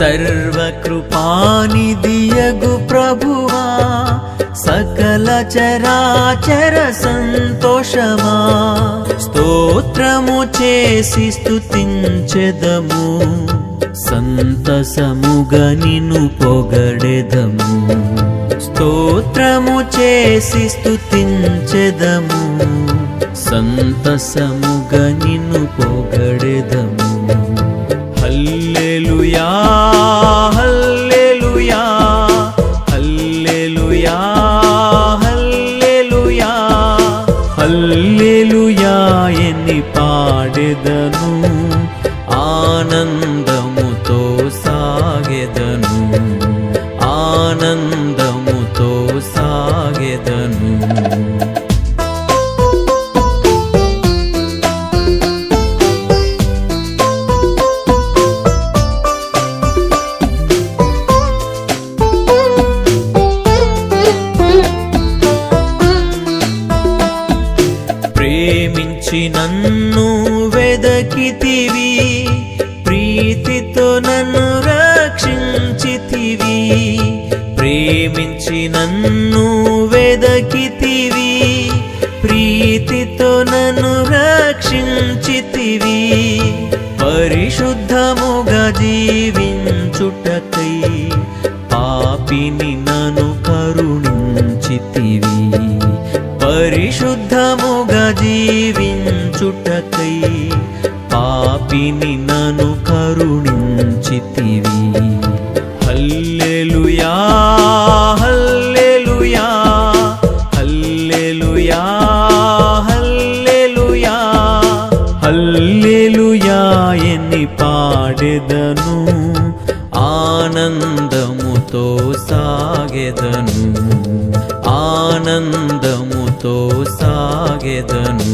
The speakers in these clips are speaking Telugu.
సర్వకృపానిదియగు ప్రభువా సకల చరాచర సంతోషమా స్తోత్రము చేసి స్తుతించెదము సంతసముగా నిన్ను పొగడెదము స్తోత్రము చేసి స్తుతించెదము సంతసముగా నిన్ను పొగడెదము హల్లెలూయా హల్లెలూయా హల్లెలూయా హల్లెలూయా హల్లెలూయా ఎన్ని పాడెదను ఆనందముతో సాగెదను ఆనందముతో సాగెదను ప్రేమించి నన్ను వెదకితివి ప్రీతితో నన్ను రక్షించితివి ప్రేమించి నన్ను వెదకితివి ప్రీతితో నన్ను రక్షించితివి పరిశుద్ధముగా జీవించుటకై పాపిని నన్ను కరుణించితివి పరిశుద్ధముగా జీవించుటకై పాపిని నన్ను కరుణించితివి హల్లెలూయా హల్లెలూయా హల్లెలూయా హల్లెలూయా హల్లెలూయా ఎన్ని పాడెదను ఆనందముతో సాగెదను ఆనందముతో సాగెదను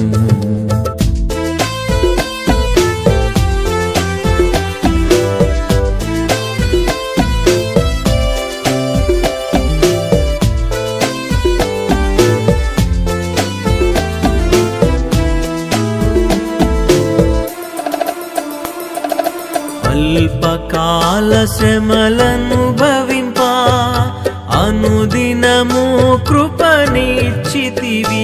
అల్పకాల శ్రమలను భవింప అనుదినము కృపనిచ్చితివి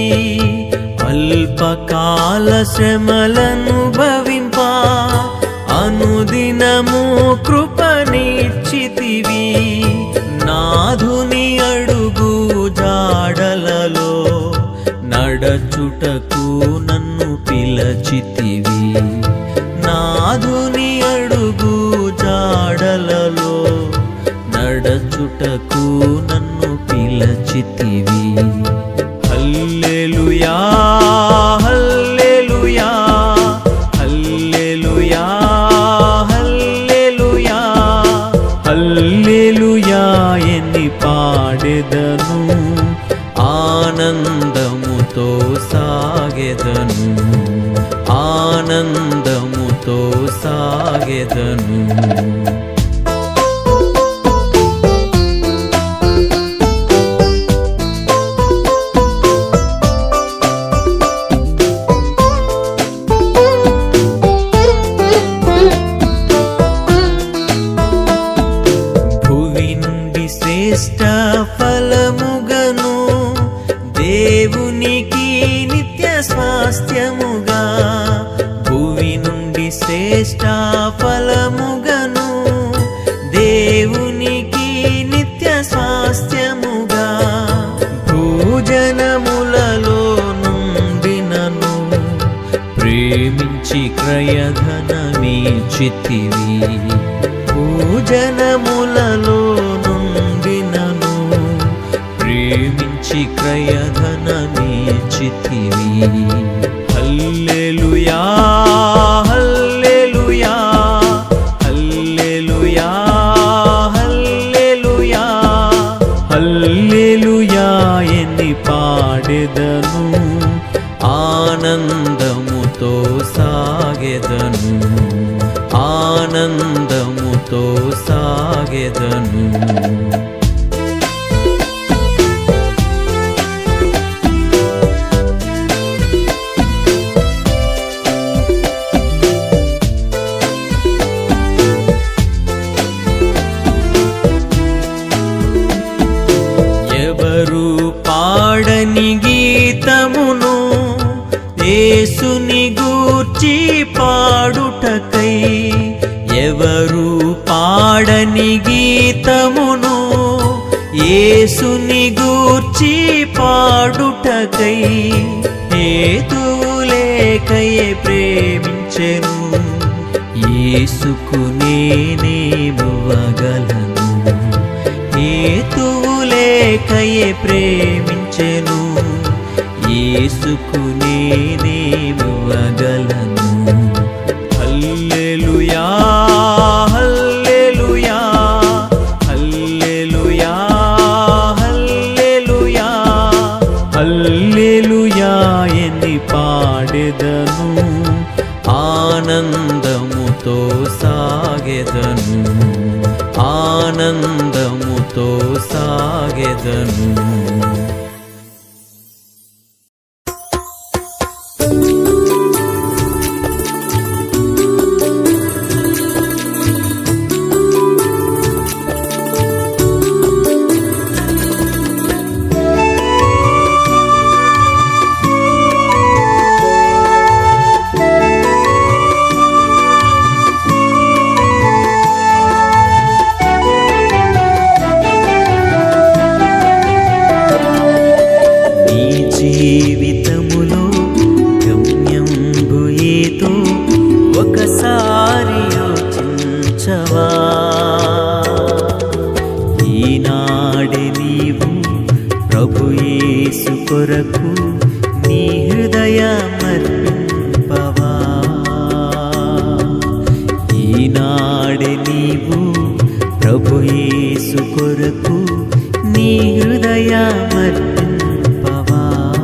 అల్పకాల శ్రమలను భవింప అనుదినము కృపనిచ్చితివి నాధుని అడుగు జాడలలో నడచుటకు నన్ను పిలచితివి నాధుని అడుగు జాడలలో నడచుటకు నన్ను పిలచితివి హల్లెలూయా హల్లెలూయా హల్లెలూయా హల్లెలూయా హల్లెలూయా ఎన్ని పాడెదను ఆనందముతో సాగెదను ఆనందముతో సాగెదను భువి నుండి శ్రేష్ట ఫలముగను దేవునికి నిత్య స్వాస్థ్యముగా భువి నుండి శ్రేష్ట ఫలముగను దేవునికి నిత్య స్వాస్థ్యముగా భూజనములలో నుండి నన్ను ప్రేమించి క్రయధనమీచితివి భూజనములలో నుండి నన్ను ప్రేమించి క్రయధనమీచితివి హల్లెలూయా హల్లెలూయా హల్లెలూయా హల్లెలూయా హల్లెలూయా ఎన్ని పాడెదను ఆనందముతో సాగెదను ఆనందముతో సాగెదను యేసుని గూర్చి పాడుటకై హేతులేకయే ప్రేమించెను యేసుకు నేనేమువగలను హేతులేకయే ప్రేమించెను యేసుకు నేనేమువగలను హల్లెలూయా హల్లెలూయా హల్లెలూయా హల్లెలూయా హల్లెలూయా ఎన్ని పాడెదను ఆనందముతో సాగెదను ఆనందముతో సాగెదను నీ జీవితములో గమ్యంబు ఏదో ఒకసారి యోచించవా ఈనాడే నీవు ప్రభు యేసు కొరకు నీ హృదయమర్పింపవా ఈనాడే నీవు ప్రభు యేసు కొరకు నీ హృదయమర్పింపవా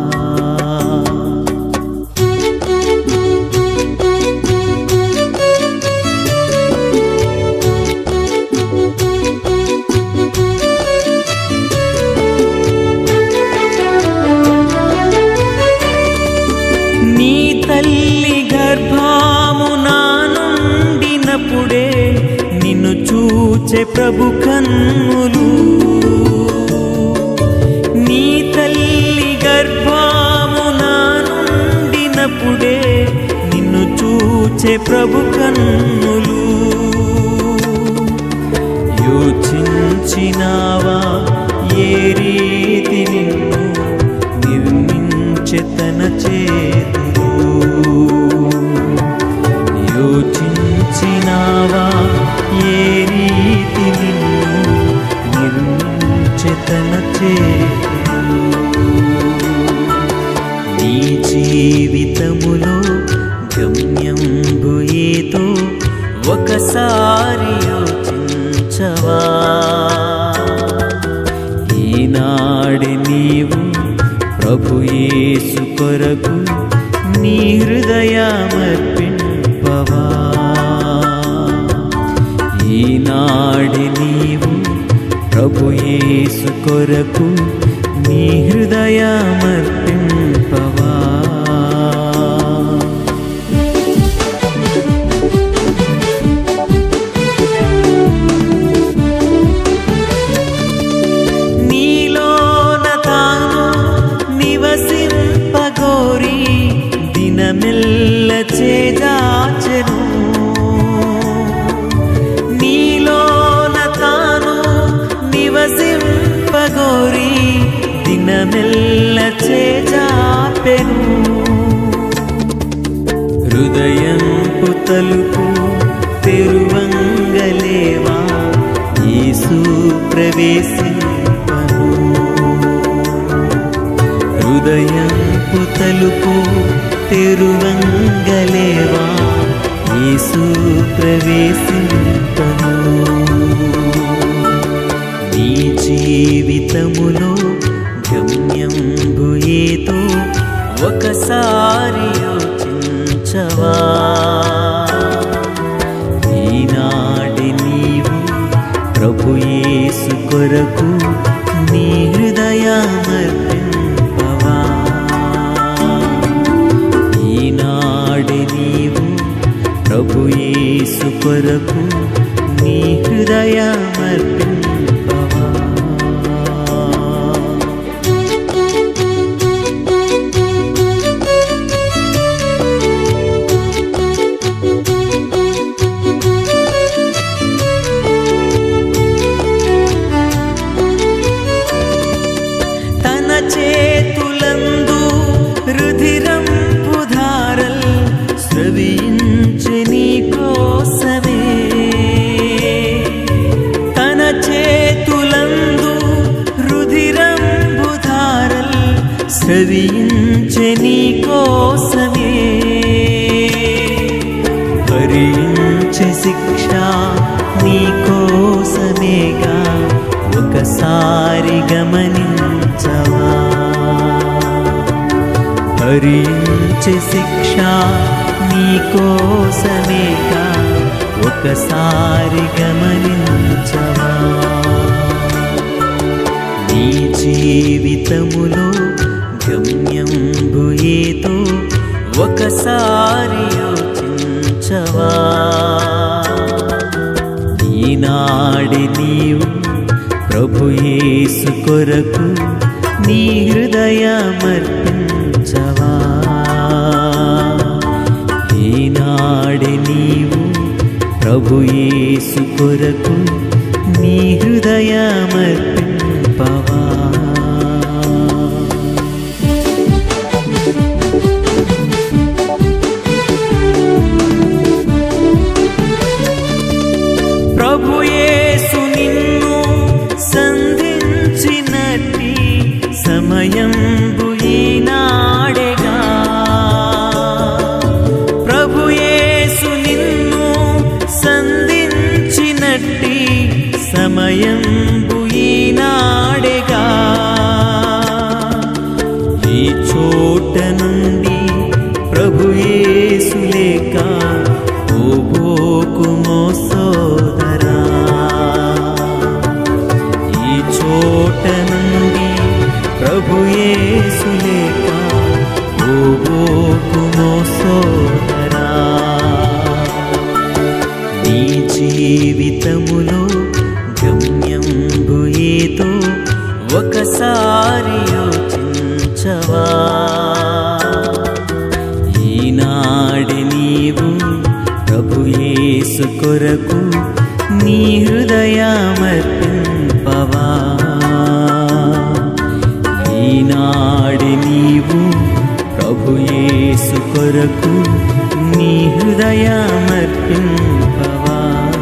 నీ తల్లి గర్భాము నా నుండినప్పుడే నిన్ను చూచే ప్రభు కన్నులు నీ తల్లి గర్భాము నా నుండినప్పుడే నిన్ను చూచే ప్రభు కన్నులు యోచించినావా ఏ రీతి నిన్ను నిర్మించె తన చేతులు యోచించినావా ఏ రీతి నిన్ను నిర్మించె తన చేతులు నీ జీవితములో గమ్యంబు ఏదో ఒకసారి యోచించవా ఈనాడు నీవు ప్రభు యేసు కొరకు నీ హృదయమర్పింపవా ఈనాడు నీవు ప్రభు యేసు కొరకు నీ హృదయమర్పింపవా నీలోన తాను నివసింపగోరి దినమెల్ల చేజాచెను నీలోన తాను నివసింపగోరి దినమెల్ల చేజాపెను హృదయంపు తలుపు తెరువంగలేవా యేసు ప్రవేశింపను హృదయంపు తలుపు తెరువంగలేవా యేసు ప్రవేశింపను నీ జీవితములో గమ్యంబు ఏదో ఒకసారి యోచించవా ఈనాటి నీవు ప్రభు యేసు కొరకు నీ హృదయమర్పింపవా ఈనాడు నీవు ప్రభు యేసు కొరకు నీ హృదయమర్పింపవా చదించే నీ కోసమే భరించే శిక్ష నీ కోసమేగా ఒకసారి గమనించవా భరించే శిక్ష నీ కోసమేగా ఒకసారి గమనించవా నీ జీవితములో గమ్యంబు ఏదో ఒకసారి యోచించవా ఈనాడి నీవు ప్రభు యేసు కొరకు నీ హృదయమర్పించవా ఈనాడి నీవు ప్రభు యేసు కొరకు నీ హృదయమర్పింపవా ప్రభు యేసు నిన్ను సంధించినట్టి సమయం ఈనాడేగా ప్రభు యేసు నిన్ను సంధించినట్టి సమయం ఈనాడేగా ఈ చోట నుండి ప్రభు యేసు లేక ఓబోకుమో సోదరా ఈ చోట నుండి ప్రభు యేసు లేక ఓబోకుమో సోదరా నీ జీవితములో గమ్యంబు ఏదో ఒకసారి యోచించవా ఈనాడి నీవు ప్రభు యేసు కొరకు నీ హృదయమర్పింపవా ఈనాడి నీవు ప్రభు యేసు కొరకు నీ హృదయమర్పింపవా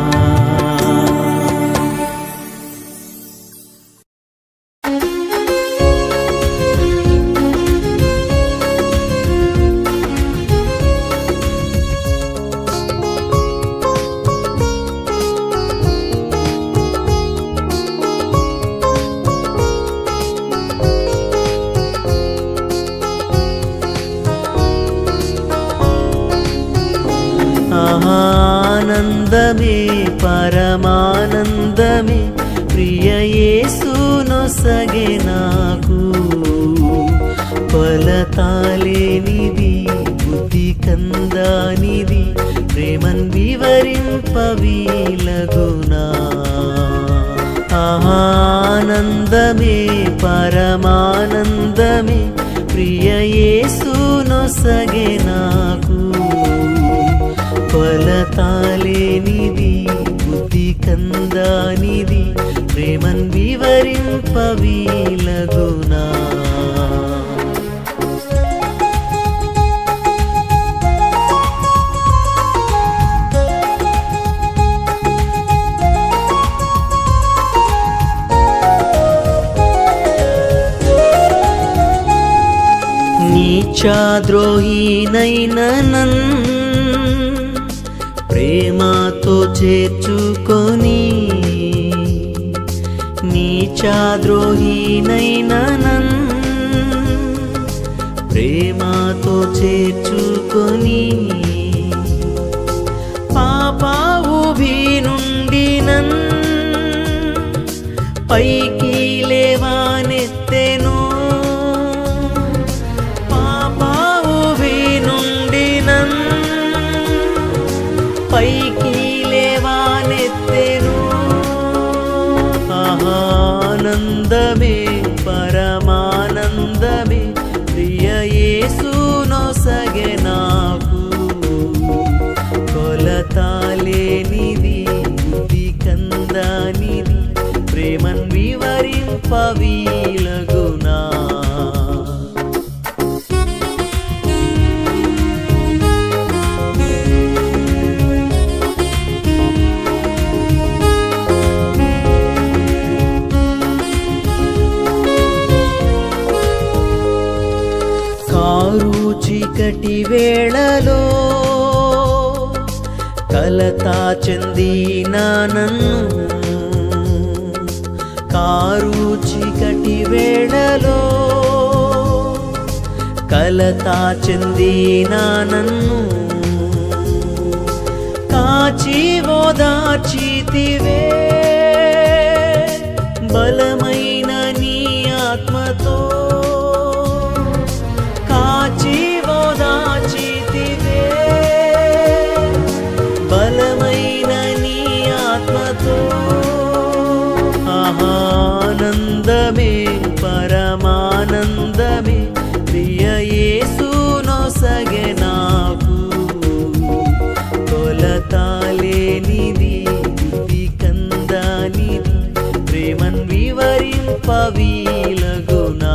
ఆనందమే పరమానందమే ప్రియ యేసునొసగే నాకు ఫలతాలేనిది బుద్ధి కందానిది ప్రేమన్ వివరింపవీలగునా ఆనందమే పరమానందమే ప్రియ యేసునొసగే నాకు ఫలతాలేనిది బుద్ధి కందానిది ప్రేమన్ వివరింపవీలగునా నీచాద్రోహీనైన నన్ ప్రేమతో చేర్చుకొని నీచాద్రోహీనైన నన్ ప్రేమతో చేర్చుకొని పాపావు భీ నుండి నన్ పైకి లేవానెత్తెను పాపావు భీ నుండి నన్ పైకి లేవానెత్తెను ఆనందమే పరమానందమే ప్రియ యేసునొసగే నాకు కొలతాలేనిది బుద్ధి కందానిది ప్రేమన్ వివరింపవీలగునా చీకటి వేళలో కలతా చెందిన నన్ను కారు చీకటి వేళలో కలతా చెందిన నన్ను కాచి ఓదార్చితివే బలమైన నీ ఆత్మతో కాచి ఓదార్చితివే బలమైన నీ ఆత్మతో ఆనందమే పరమానందమే ప్రియ యేసునో సగే నాకు కొలతాలేనిది బుద్ధి కందానిది ప్రేమన్ వివరింపవీలగునా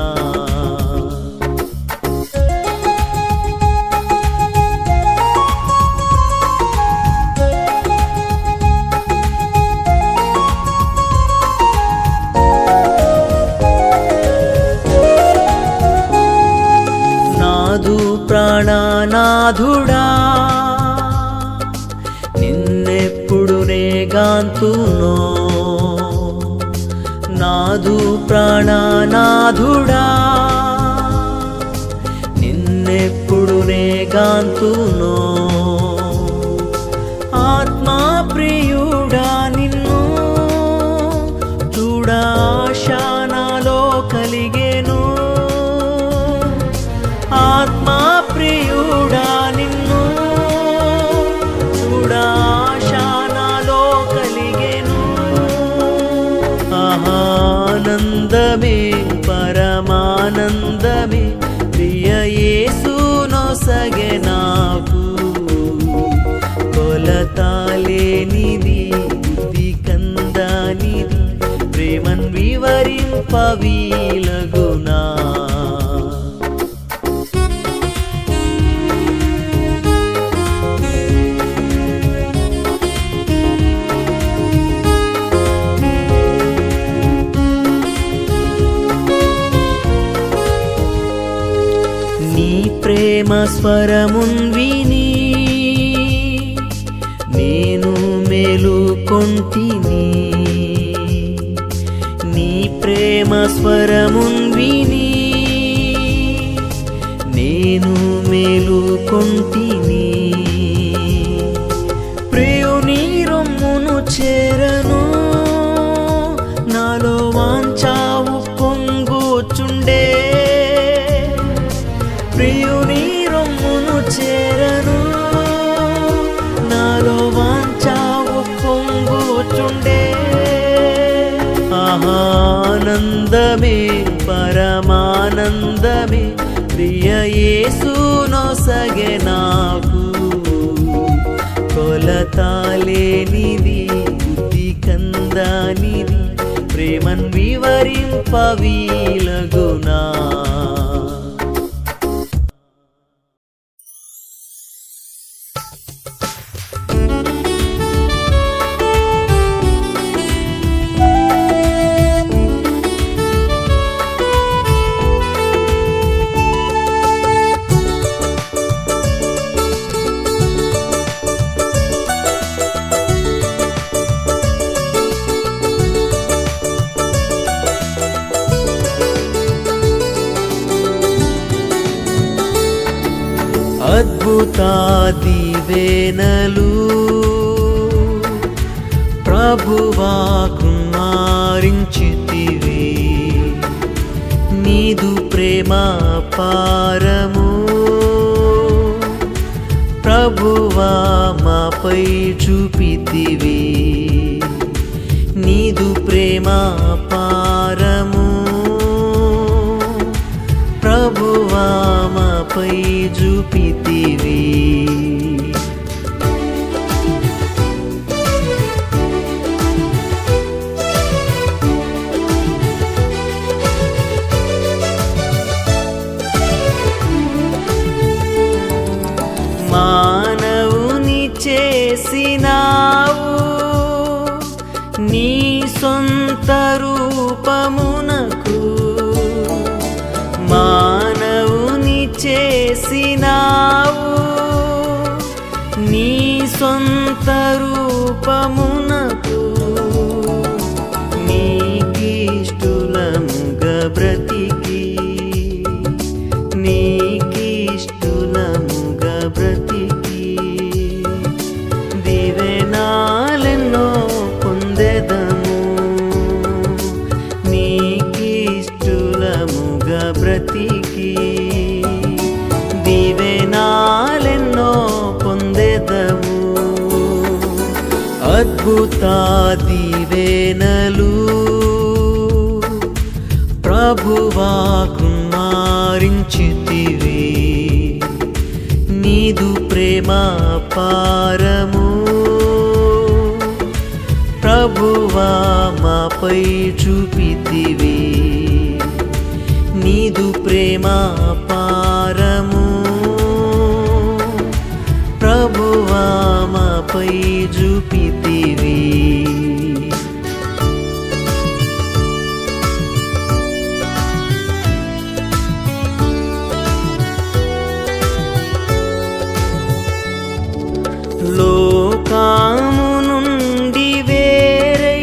నాదు ప్రాణనాథుడా నిన్నెప్పుడు నేగాంతునో నాదు ప్రాణనాథుడా నిన్నెప్పుడు నేగాంతునో ఆత్మా ప్రియుడా నిన్ను చూడ ఆశ నాలో కలిగేను ఆత్మా ప్రియుడా నిన్ను చూడ ఆశ నాలో కలిగేను ఆనందమే పరమానందమే ప్రియ యేసునో సగే నాకు కొలతాలేనిది బుద్ధి కందానిది ప్రేమన్ వివరింపవీలగునా నీ ప్రేమ స్వరమున్ విని నేను మేలుకొంటిని నీ ప్రేమ స్వరమున్ విని నేను మేలుకొంటిని ప్రియుని రొమ్మును చేరను నాలో వాంచావు పొంగుచుండే ప్రియుని రొమ్మును చేరను నాలో వాంచావు పొంగుచుండే ఆనందమే పరమానందమే ప్రియ యేసునో సగే నాకు కొలతాలేనిది బుద్ధి కందానిది ప్రేమన్ వివరింపవీలగునా అద్భుతాది వేనలు ప్రభువా కుమారించితివి నీదు ప్రేమ పారము ప్రభువా మాపై చూపితివి నీదు ప్రేమ పారము ప్రభువా మాపై చూపితివి మానవుని చేసినావు నీ సొంత రూపమునకు మానవుని చేసినావు చేసినావు నీ సొంత రూపమునకు నీకిష్టులముగా బ్రతికి నీకిష్టులముగా బ్రతికి దివెనాలెన్నో పొందెదము నీకిష్టులముగా బ్రతికి దివెనాలెన్నో పొందెదము అద్భుత దివేనలు ప్రభువా కుమారించితివి నీదు ప్రేమ పారము ప్రభువా మాపై చూపితివి నీదు ప్రేమ పారము ప్రభువా మాపై చూపితివి లోకాము నుండి వేరై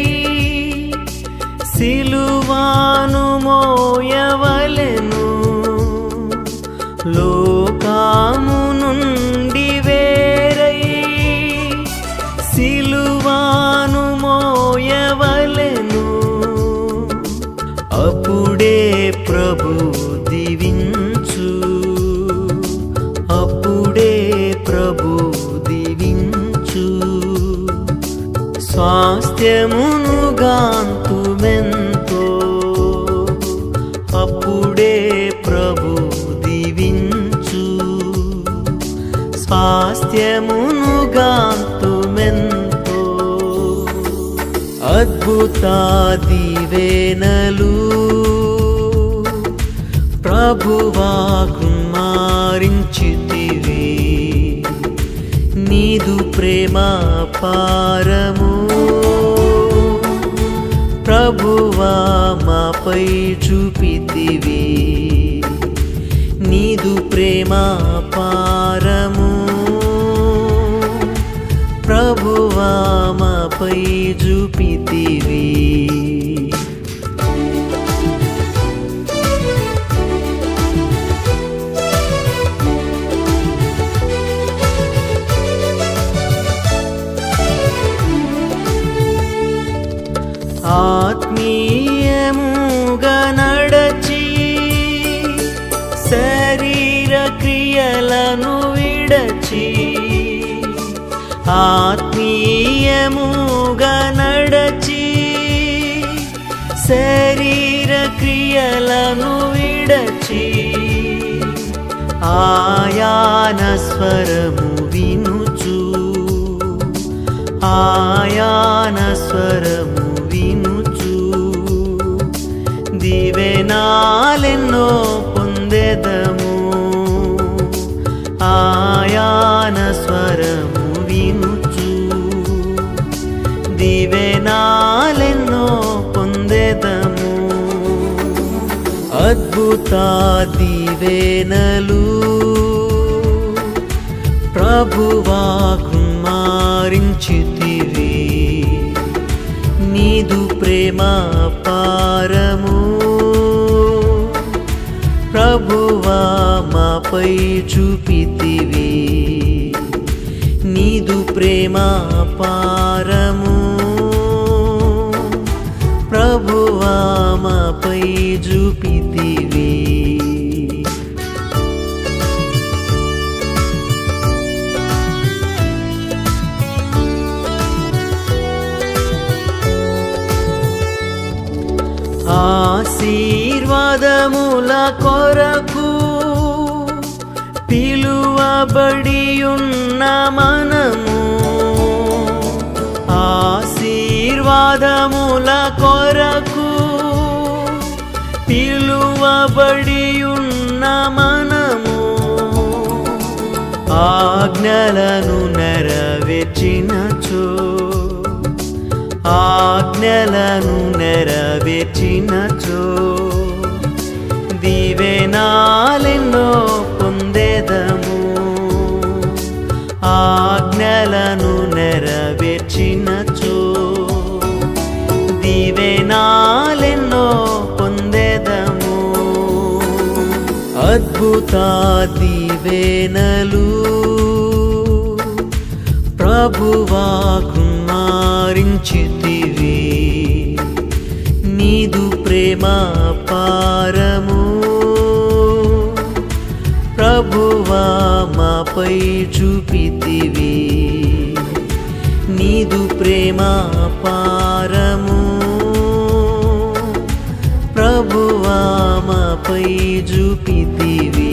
సిలువాను మోయవలెను లోకాము నుండి వేరై సిలువాను మోయవలెను అప్పుడే ప్రభు దివించు అప్పుడే ప్రభు దివించు స్వాస్థ్యమును గాంతుమెంతో అప్పుడే ప్రభు దివించు స్వాస్థ్యమును గాంతుమెంతో అద్భుత దివేనలు ప్రభువా కుమారించితివి నీదు ప్రేమ పారము ప్రభువా మాపై చూపితివి నీదు ప్రేమ పారము ప్రభువా మాపై చూపితివి ఆత్మీయముగా నడచి శరీర క్రియలను విడచి ఆత్మీయముగా నడచి శరీర క్రియలను విడచి ఆయాన స్వరము వినుచు ఆయాన స్వరము వినుచు దివెనాలెన్నో పొందెదము ఆయాన స్వరము వినుచు దివెనాలెన్నో పొందెదము అద్భుత దివేనలు ప్రభువా కుమారించితివి నీదు ప్రేమ పారము ప్రభువా మాపై చూపితివి నీదు ప్రేమ పారము ప్రభువా మాపై చూపితివి ఆశీర్వాదముల కొరకు పిలువబడి ఉన్న మనము ఆశీర్వాదముల కొరకు పిలువబడి ఉన్న మనము ఆజ్ఞలను నెరవేర్చినచో ఆజ్ఞలను నెరవేర్చినచో దివెనాలెన్నో పొందెద అద్భుతాది వేనలు ప్రభువా కుమారించితివి నీదు ప్రేమ పారము ప్రభువా మాపై చూపితివి నీదు ప్రేమ పారము ప్రభువా మాపై చూపితివి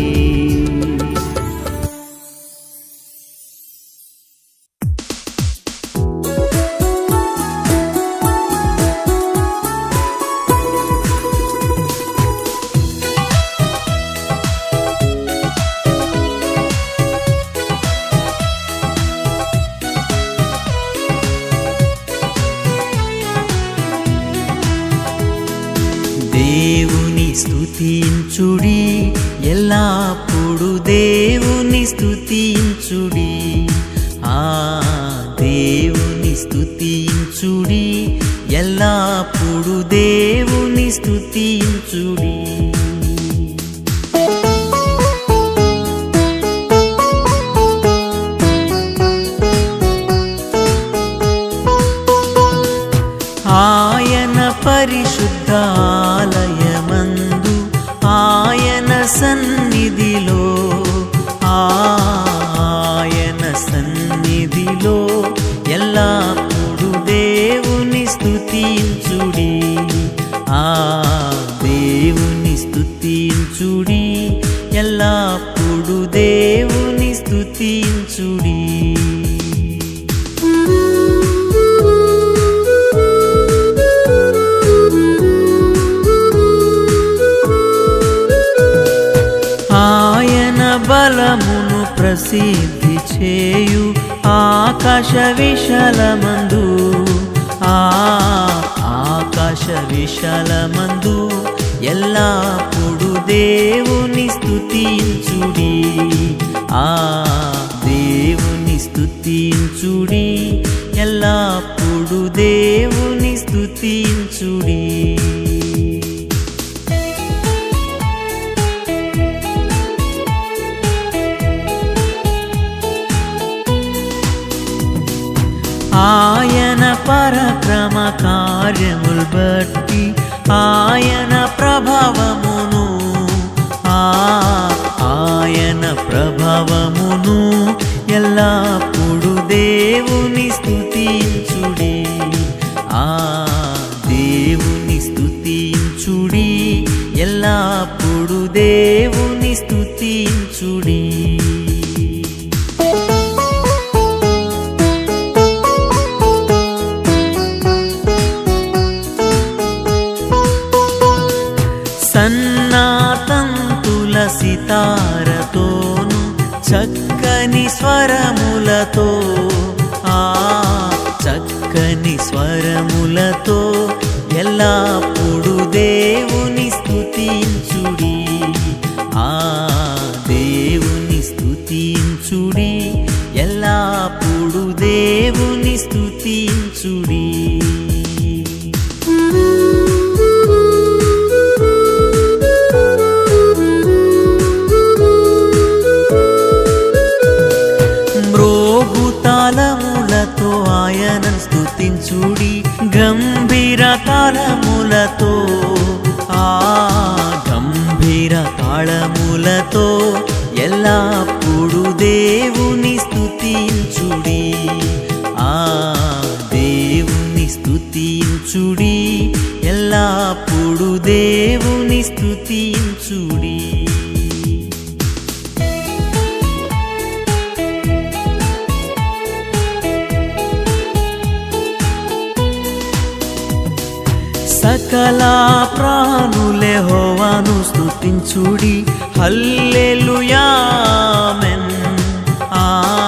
దేవుని స్తుతించుడి ఎల్లప్పుడు దేవుని స్తుతించుడి ఆ దేవుని స్తుతించుడి ఎల్లప్పుడు దేవుని స్తుతించుడి ఆయన పరిశుద్ధాలయమందు ఆయన సన్నిధిలో ఆయన సన్నిధిలో ఎల్లప్పుడు దేవుని స్తుతించుడి ఆ దేవుని స్తుతించుడి ఎల్లప్పుడు దేవుని స్తుతించుడి ఆయన బలమును ప్రసిద్ధి చేయు ఆకాశ విశాలమందు ఆ ఆకాశ విశాలమందు ఎల్లప్పుడు దేవుని స్తుతించుడి ఆ దేవుని స్తుతించుడి ఎల్లప్పుడు దేవుని స్తుతించుడి ఆయన పరక్రమ కార్యములు బట్టి ఆయన ప్రభావమును ఆ ఆయన ప్రభావమును ఎల్లప్పుడు దేవుని స్తుతించుడి ఆ దేవుని స్తుతించుడి ఎల్లప్పుడు దేవుని స్తుతించుడి సన్నాతంతుల సితారతోను చక్కని స్వరములతో ఆ చక్కని స్వరములతో ఎల్లప్పుడు దేవుని స్తుతించుడి ఆ దేవుని స్తుతించుడి ఎల్లప్పుడు దేవుని స్తుతించుడి మ్రోగు తాళములతో ఆయన స్తుతించుడి గంభీర తాళములతో ఆ గంభీర తాళములతో ఎల్లప్పుడు దేవుని స్తుతించుడి ఆ దేవుని స్తుతించుడి ఎల్లప్పుడు దేవుని స్తుతించుడి సకల ప్రాణులే హోవాను స్తుతించుడి హల్లెలూయామెన్ ఆ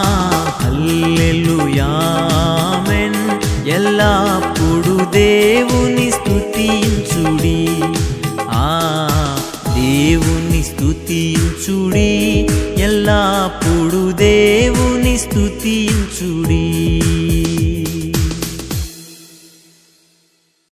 హల్లెలూయామెన్ ఎల్లప్పుడు దేవుని స్తుతించుడి ఆ దేవుని స్తుతించుడి ఎల్లప్పుడు దేవుని స్తుతించుడి